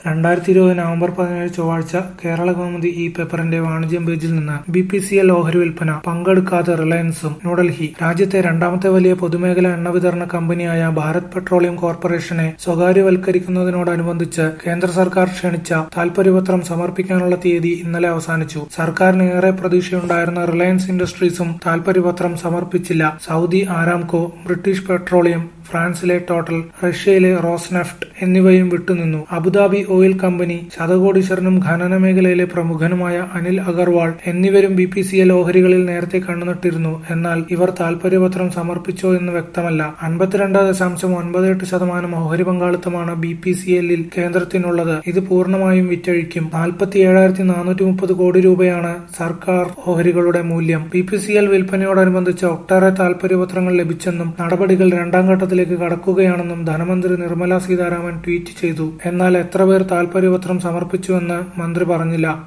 രണ്ടായിരത്തി ഇരുപത് നവംബർ പതിനേഴ് ചൊവ്വാഴ്ച കേരള കൗമുദി ഈ പേപ്പറിന്റെ വാണിജ്യം പേജിൽ നിന്ന് ബി പി സി എൽ ഓഹരി വിൽപ്പന പങ്കെടുക്കാതെ റിലയൻസും ന്യൂഡൽഹി രാജ്യത്തെ രണ്ടാമത്തെ വലിയ പൊതുമേഖലാ എണ്ണ വിതരണ കമ്പനിയായ ഭാരത് പെട്രോളിയം കോർപ്പറേഷനെ സ്വകാര്യവൽക്കരിക്കുന്നതിനോടനുബന്ധിച്ച് കേന്ദ്ര സർക്കാർ ക്ഷണിച്ച താൽപര്യപത്രം സമർപ്പിക്കാനുള്ള തീയതി ഇന്നലെ അവസാനിച്ചു സർക്കാരിന് ഏറെ പ്രതീക്ഷയുണ്ടായിരുന്ന റിലയൻസ് ഇൻഡസ്ട്രീസും താൽപര്യപത്രം സമർപ്പിച്ചില്ല സൗദി ആരാംകോ ബ്രിട്ടീഷ് പെട്രോളിയം ഫ്രാൻസിലെ ടോട്ടൽ റഷ്യയിലെ റോസ്നെഫ്റ്റ് എന്നിവയും വിട്ടുനിന്നു അബുദാബി ഓയിൽ കമ്പനി ശതകോടീശ്വരനും ഖനന മേഖലയിലെ പ്രമുഖനുമായ അനിൽ അഗർവാൾ എന്നിവരും ബി പി സി എൽ ഓഹരികളിൽ നേരത്തെ കണ്ണുനട്ടിരുന്നു എന്നാൽ ഇവർ താൽപര്യപത്രം സമർപ്പിച്ചോ എന്ന് വ്യക്തമല്ല അൻപത്തിരണ്ട് ദശാംശം ഒൻപത് എട്ട് ശതമാനം ഓഹരി പങ്കാളിത്തമാണ് ബി പി സി എല്ലിൽ കേന്ദ്രത്തിനുള്ളത് ഇത് പൂർണ്ണമായും വിറ്റഴിക്കും നാൽപ്പത്തി ഏഴായിരത്തി നാനൂറ്റി മുപ്പത് കോടി രൂപയാണ് സർക്കാർ ഓഹരികളുടെ മൂല്യം ബി പി സി എൽ വിൽപ്പനയോടനുബന്ധിച്ച് ഒട്ടേറെ താൽപര്യപത്രങ്ങൾ ലഭിച്ചെന്നും നടപടികൾ രണ്ടാം ഘട്ടത്തിലേക്ക് കടക്കുകയാണെന്നും ധനമന്ത്രി നിർമ്മല സീതാരാമൻ ട്വീറ്റ് ചെയ്തു എന്നാൽ എത്ര പേർ താൽപര്യപത്രം സമർപ്പിച്ചുവെന്ന് മന്ത്രി പറഞ്ഞില്ല